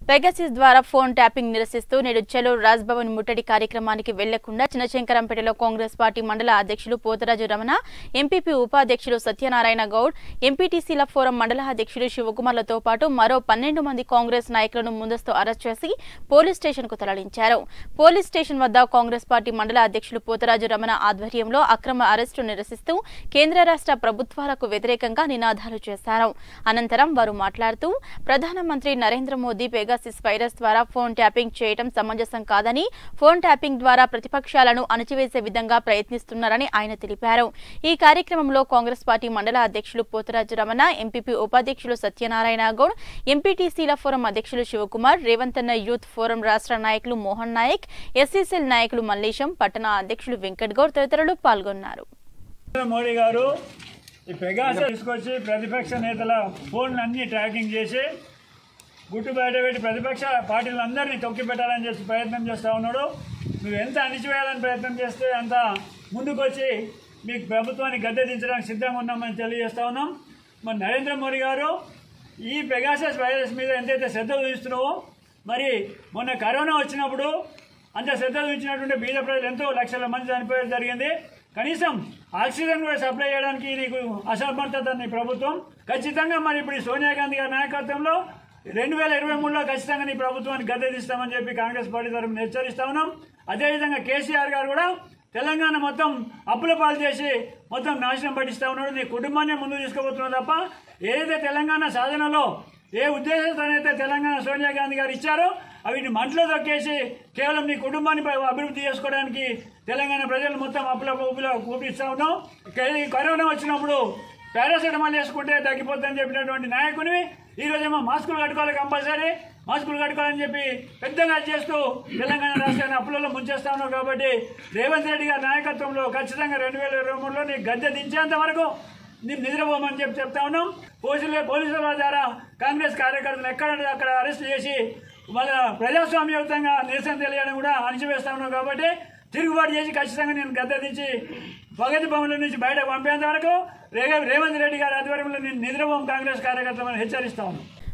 Pegasus ద్వారా phone tapping నిరసిస్తూ నేడు చలో రాజ్భవన్ ముట్టడి కార్యక్రమానికి వెళ్లకుండా చిన్నశంకరంపేటలో కాంగ్రెస్ పార్టీ మండల అధ్యక్షులు పోతరాజు రమణ ఎంపీపీ ఉపాధ్యక్షులు సత్యనారాయణ గౌడ్ ఎంపీటీసీల ఫోరం మండల అధ్యక్షులు శివకుమార్లతో పాటు మరో పన్నెండు మంది కాంగ్రెస్ నాయకులను ముందస్తు అరెస్ట్ చేసి పోలీస్ స్టేషన్ కు తరలించారు పోలీస్ స్టేషన్ వద్ద కాంగ్రెస్ పార్టీ మండల అధ్యక్షులు పోతరాజు రమణ ఆధ్వర్యంలో అక్రమ అరెస్టు నిరసిస్తూ కేంద్ర రాష్ట్ర ప్రభుత్వాలకు వ్యతిరేకంగా నినాదాలు చేశారు అనంతరం వారు మాట్లాడుతూ ప్రధానమంత్రి నరేంద్ర మోదీ పెగాసిస్ వైరస్ ద్వారా ఫోన్ ట్యాపింగ్ చేయడం సమంజసం కాదని ఫోన్ ట్యాపింగ్ ద్వారా ప్రతిపక్షాలను అణచివేసే విధంగా ప్రయత్నిస్తున్నారని ఆయన తెలిపారు ఈ కార్యక్రమంలో కాంగ్రెస్ పార్టీ మండల అధ్యక్షులు పోతరాజు రమణ ఎంపీపీ ఉపాధ్యక్షులు సత్యనారాయణ గౌడ్ ఎంపీటీసీల ఫోరం అధ్యక్షులు శివకుమార్ రేవంత్ అన్న యూత్ ఫోరం రాష్ట్ర నాయకులు మోహన్ నాయక్ ఎస్సీసీఎల్ నాయకులు మల్లేశం పట్టణ అధ్యక్షులు వెంకట్ గౌడ్ తదితరులు పాల్గొన్నారు నరేంద్ర మోడీ గారు ఈ పెగాస తీసుకొచ్చి ప్రతిపక్ష నేతల ఫోన్లు అన్ని ట్రాకింగ్ చేసి గుట్టు బయట పెట్టి ప్రతిపక్ష పార్టీలందరినీ తొక్కి పెట్టాలని చేసి ప్రయత్నం చేస్తూ ఉన్నాడు నువ్వు ఎంత అణిచివేయాలని ప్రయత్నం చేస్తే అంత ముందుకొచ్చి మీకు ప్రభుత్వాన్ని గద్దె దించడానికి సిద్ధంగా ఉన్నామని తెలియజేస్తా ఉన్నాం మరి నరేంద్ర మోడీ గారు ఈ పెగాసస్ వైరస్ మీద ఎంతైతే శ్రద్ధ చూపిస్తున్నావో మరి మొన్న కరోనా వచ్చినప్పుడు అంత శ్రద్ధ చూపించినటువంటి బీద ప్రజలు ఎంతో లక్షల మంది చనిపోయడం జరిగింది కనీసం ఆక్సిజన్ కూడా సప్లై చేయడానికి నీకు అసమర్థత నీ ప్రభుత్వం ఖచ్చితంగా మరి ఇప్పుడు ఈ సోనియా గాంధీ గారి నాయకత్వంలో రెండు వేల ఇరవై మూడులో ఖచ్చితంగా నీ ప్రభుత్వాన్ని గద్దెదిస్తామని చెప్పి కాంగ్రెస్ పార్టీ తరఫున హెచ్చరిస్తా ఉన్నాం అదేవిధంగా కేసీఆర్ గారు కూడా తెలంగాణ మొత్తం అప్పుల పాలు చేసి మొత్తం నాశనం పట్టిస్తా ఉన్నాడు నీ కుటుంబాన్ని ముందు తీసుకుపోతున్నావు తప్ప ఏదైతే తెలంగాణ సాధనలో ఏ ఉద్దేశంతోనైతే తెలంగాణ సోనియా గాంధీ గారు ఇచ్చారో అవిని మంటలో దొక్కేసి కేవలం నీ కుటుంబాన్ని పై అభివృద్ధి చేసుకోవడానికి తెలంగాణ ప్రజలు మొత్తం అప్పుల ఊపిలో ఊపిస్తా ఉన్నాం కే- కరోనా వచ్చినప్పుడు పారాసెటమాల్ వేసుకుంటే తగ్గిపోతుందని చెప్పినటువంటి నాయకునివి ఈ రోజేమో మాస్కులు కట్టుకోవాలి కంపల్సరీ మాస్కులు కట్టుకోవాలని చెప్పి పెద్దగా చేస్తూ తెలంగాణ రాష్ట్రాన్ని అప్పులలో ముంచేస్తా ఉన్నావు కాబట్టి రేవంత్ రెడ్డి గారి నాయకత్వంలో ఖచ్చితంగా రెండు వేల ఇరవై మూడులో నీ గద్దె దించేంత వరకు నేను నిద్రపోమని చెప్పి చెప్తా ఉన్నాం పోలీసుల పోలీసుల ద్వారా కాంగ్రెస్ కార్యకర్తలు ఎక్కడ అక్కడ అరెస్ట్ చేసి వాళ్ళ ప్రజాస్వామ్యయుతంగా నిరసన తెలియడం కూడా అణిచివేస్తా ఉన్నాం కాబట్టి తిరుగుబాటు చేసి ఖచ్చితంగా నేను గద్దెదించి ప్రగతి భవన్ల నుంచి బయటకు పంపేంత వరకు రేవంత్ రెడ్డి గారి ఆధ్వర్యంలో నేను నిద్రపోం కాంగ్రెస్ కార్యకర్తలను హెచ్చరిస్తా ఉన్నాను